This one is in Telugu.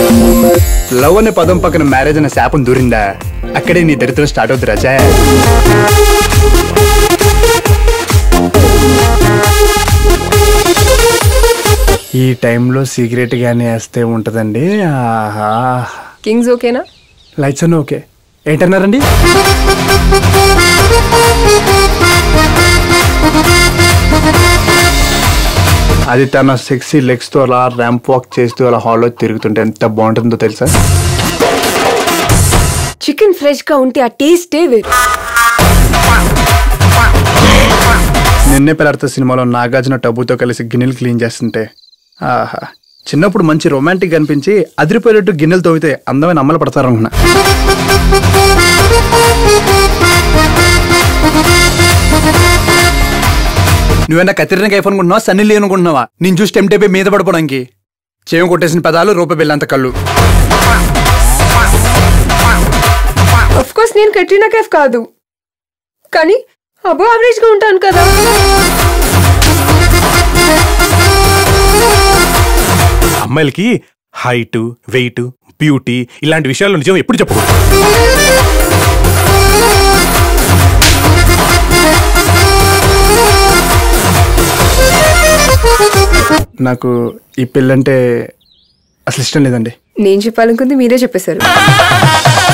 లవ్ అనే పదం పక్కన మ్యారేజ్ అనే శాపం దూరిందా అక్కడే నీ దరిద్రం స్టార్ట్ అవుతుంది రాజా ఈ టైంలో సీక్రెట్ గానే వేస్తే ఉంటదండి ఆహా కింగ్స్ ఓకేనా లైట్స్ అన్నీ ఓకే ఏంటన్నారండి అది తన సెక్సీ లెగ్స్ తో అలా ర్యాంప్ వాక్ చేస్తూ అలా హాల్లో తిరుగుతుంటే ఎంత బాగుంటుందో తెలుసా చికెన్ ఫ్రెష్ గా ఉంటే ఆ టేస్టే వేరు నిన్నే పెళ్ళాడుతా సినిమాలో నాగార్జున టబ్బుతో కలిసి గిన్నెలు క్లీన్ చేస్తుంటే ఆహా చిన్నప్పుడు మంచి రొమాంటిక్ అనిపించి అదిరిపోయేటట్టు గిన్నెలు తవ్వితే అందమైన అమ్మలు పడతారు అనుకున్నా నువ్వేనా కత్తిరిన కైఫ్ అనుకుంటున్నావా సన్నీ లీ అనుకుంటున్నావా నేను చూసి టెంప్ట్ అయిపోయి మీద పడిపోవడానికి చేయం కొట్టేసిన పదాలు రూపాయి బిల్లంత కళ్ళు అఫ్ కోర్స్ నేను కట్రినా కైఫ్ కాదు కానీ అబో యావరేజ్ గా ఉంటాను కదా అమ్మాయిలకి హైట్ వెయిట్ బ్యూటీ ఇలాంటి విషయాల్లో నిజం ఎప్పుడు చెప్పకూడదు నాకు ఈ పెళ్ళంటే అసలు ఇష్టం లేదండి నేను చెప్పాలనుకుంది మీరే చెప్పేశారు